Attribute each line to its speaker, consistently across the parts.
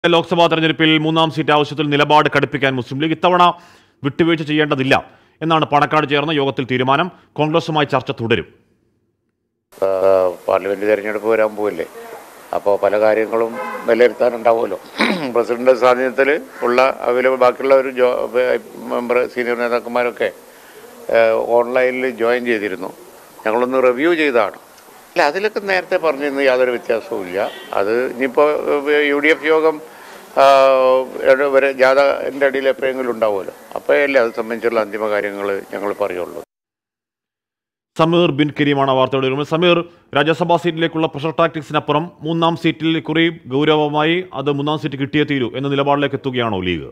Speaker 1: ലോക്സഭാ തെരഞ്ഞെടുപ്പിൽ മൂന്നാം സീറ്റ് ആവശ്യത്തിൽ നിലപാട് കടുപ്പിക്കാൻ മുസ്ലിം ലീഗ് ഇത്തവണ വിട്ടുവീഴ്ച ചെയ്യേണ്ടതില്ല എന്നാണ് പാണക്കാട് ചേർന്ന യോഗത്തിൽ തീരുമാനം കോൺഗ്രസുമായി ചർച്ച തുടരും
Speaker 2: പാർലമെൻറ്റ് തിരഞ്ഞെടുപ്പ് വരാൻ പോവില്ലേ അപ്പോൾ പല കാര്യങ്ങളും വിലയിരുത്താനുണ്ടാവുമല്ലോ പ്രസിഡന്റ് സാന്നിധ്യത്തിൽ ഉള്ള അവൈലബിൾ ബാക്കിയുള്ള ഒരു ജോ മെമ്പർ സീനിയർ നേതാക്കന്മാരൊക്കെ ഓൺലൈനിൽ ജോയിൻ ചെയ്തിരുന്നു ഞങ്ങളൊന്ന് റിവ്യൂ ചെയ്തതാണ് അല്ല അതിലൊക്കെ നേരത്തെ പറഞ്ഞിരുന്നു യാതൊരു വ്യത്യാസവും ഇല്ല അത് ഇനിയിപ്പോൾ യു ഡി എഫ് യോഗം ആ, ഇട- വരെ ജാഥൻ്റെ അടിയിൽ എപ്പോഴെങ്കിലും ഉണ്ടാവുമല്ലോ അപ്പോഴല്ലേ അത് സംബന്ധിച്ചുള്ള അന്തിമ കാര്യങ്ങൾ ഞങ്ങൾ പറയുള്ളൂ
Speaker 1: സമീർ ബിൻ കരീമാണ് വാർത്തയുടെ വരുമ്പോൾ സമീർ രാജ്യസഭാ സീറ്റിലേക്കുള്ള പ്രഷർ ടാക്ടിക്സിനപ്പുറം മൂന്നാം സീറ്റിൽ കുറി ഗൗരവമായി അത് മൂന്നാം സീറ്റ് കിട്ടിയേ തീരൂ എന്ന നിലപാടിലേക്ക് എത്തുകയാണോ ലീഗ്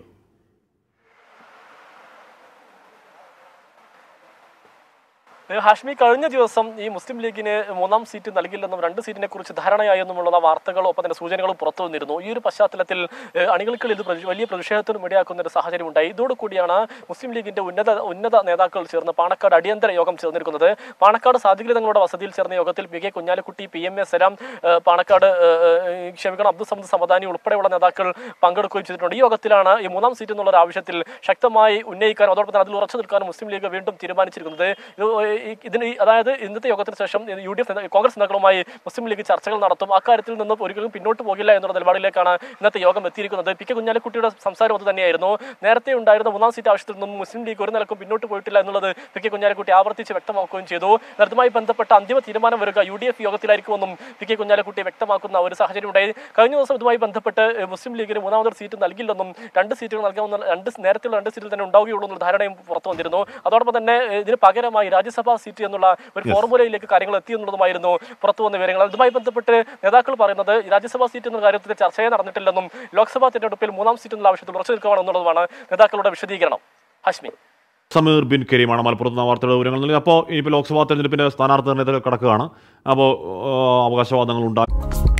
Speaker 3: ഹാഷ്മി കഴിഞ്ഞ ദിവസം ഈ മുസ്ലിം ലീഗിന് മൂന്നാം സീറ്റ് നൽകില്ലെന്നും രണ്ട് സീറ്റിനെ കുറിച്ച് ധാരണയായെന്നുമുള്ള വാർത്തകളും ഒപ്പം തന്നെ സൂചനകളും പുറത്തു വന്നിരുന്നു ഈ ഒരു പശ്ചാത്തലത്തിൽ ഏഹ്, അണികൾക്കുള്ളിൽ ഇത് പ്രതി- വലിയ പ്രതിഷേധത്തിനും ഇടയാക്കുന്ന ഒരു സാഹചര്യം ഉണ്ടായി ഇതോടുകൂടിയാണ് മുസ്ലിം ലീഗിന്റെ ഉന്നത ഉന്നത നേതാക്കൾ ചേർന്ന് പാണക്കാട് അടിയന്തര യോഗം ചേർന്നിരിക്കുന്നത് പാണക്കാട് സാധിക് തങ്ങളുടെ വസതിയിൽ ചേർന്ന യോഗത്തിൽ P K Kunhalikutty P M S Salam ഏഹ്, പാണക്കാട് ഏഹ്, ഏഹ്, ക്ഷമിക്കണം അബ്ദുൾ സമദ് സമദാനി ഉൾപ്പെടെയുള്ള നേതാക്കൾ പങ്കെടുക്കുകയും ചെയ്തിട്ടുണ്ട് ഈ യോഗത്തിലാണ് ഈ മൂന്നാം സീറ്റ് എന്നുള്ള ഒരു ആവശ്യത്തിൽ ശക്തമായി ഉന്നയിക്കാനും അതോടൊപ്പം തന്നെ അതിൽ ഉറച്ചു നിൽക്കാനും മുസ്ലിം ലീഗ് വീണ്ടും തീരുമാനിച്ചിരിക്കുന്നത് ഇത് ഈ- ഇതിന് ഈ- അതായത് ഇന്നത്തെ യോഗത്തിന് ശേഷം യു ഡി എഫ് കോൺഗ്രസ് നേതാക്കളുമായി മുസ്ലിം ലീഗ് ചർച്ചകൾ നടത്തും അക്കാര്യത്തിൽ നിന്ന് ഒരിക്കലും പിന്നോട്ട് പോകില്ല എന്നുള്ള നിലപാടിലേക്കാണ് ഇന്നത്തെ യോഗം എത്തിയിരിക്കുന്നത് പി കെ കുഞ്ഞാലിക്കുട്ടിയുടെ സംസാരം അത് തന്നെയായിരുന്നു നേരത്തെ ഉണ്ടായിരുന്ന മൂന്നാം സീറ്റ് ആവശ്യത്തിൽ നിന്നും മുസ്ലിം ലീഗ് ഒരു നിലക്കും പിന്നോട്ട് പോയിട്ടില്ല എന്നുള്ളത് പി കെ കുഞ്ഞാലിക്കുട്ടി ആവർത്തിച്ച് വ്യക്തമാക്കുകയും ചെയ്തു നേരത്തുമായി ബന്ധപ്പെട്ട അന്തിമ തീരുമാനം വരിക യു ഡി എഫ് യോഗത്തിലായിരിക്കുമെന്നും പി കെ കുഞ്ഞാലിക്കുട്ടി വ്യക്തമാക്കുന്ന ഒരു സാഹചര്യം ഉണ്ടായി കഴിഞ്ഞ ദിവസം ഇതുമായി ബന്ധപ്പെട്ട് ഏഹ്, മുസ്ലിം ലീഗിന് മൂന്നാമതൊരു സീറ്റ് നൽകില്ലെന്നും രണ്ട് സീറ്റുകൾ നൽകാമെന്ന രണ്ട് നേരത്തെയുള്ള രണ്ട് സീറ്റിൽ തന്നെ ഉണ്ടാവുകയുള്ളൂ എന്നുള്ള ധാരണയും പുറത്തു വന്നിരുന്നു അതോടൊപ്പം തന്നെ ഏഹ്, ഇതിന് പകരമായി രാജ്യസഭാ സീറ്റ് എന്നുള്ള ഒരു ഫോർമുലയിലേക്ക് കാര്യങ്ങൾ എത്തി എന്നുള്ളതുമായിരുന്നു പുറത്തു വന്ന വിവരങ്ങൾ ഇതുമായി ബന്ധപ്പെട്ട് നേതാക്കൾ പറയുന്നത് ഈ രാജ്യസഭാ സീറ്റ് എന്ന കാര്യത്തിൽ ചർച്ചയെ നടന്നിട്ടില്ലെന്നും ലോക്സഭാ തെരഞ്ഞെടുപ്പിൽ മൂന്നാം സീറ്റ് എന്നുള്ള ആവശ്യത്തിൽ ഉറച്ചു നിൽക്കുകയാണ് എന്നുള്ളതുമാണ് നേതാക്കളുടെ വിശദീകരണം ഹഷ്മി
Speaker 1: സമീർ ബിൻ കരീമാണ് മലപ്പുറത്ത് നിന്ന് വാർത്തയുടെ വിവരങ്ങൾ നൽകി അപ്പോൾ ഇനിയിപ്പോൾ ലോക്സഭാ തെരഞ്ഞെടുപ്പിൻ്റെ സ്ഥാനാർത്ഥി നിർണ്ണയത്തിൽ കിടക്കുകയാണ് അപ്പോൾ അവകാശവാദങ്ങൾ ഉണ്ടാകും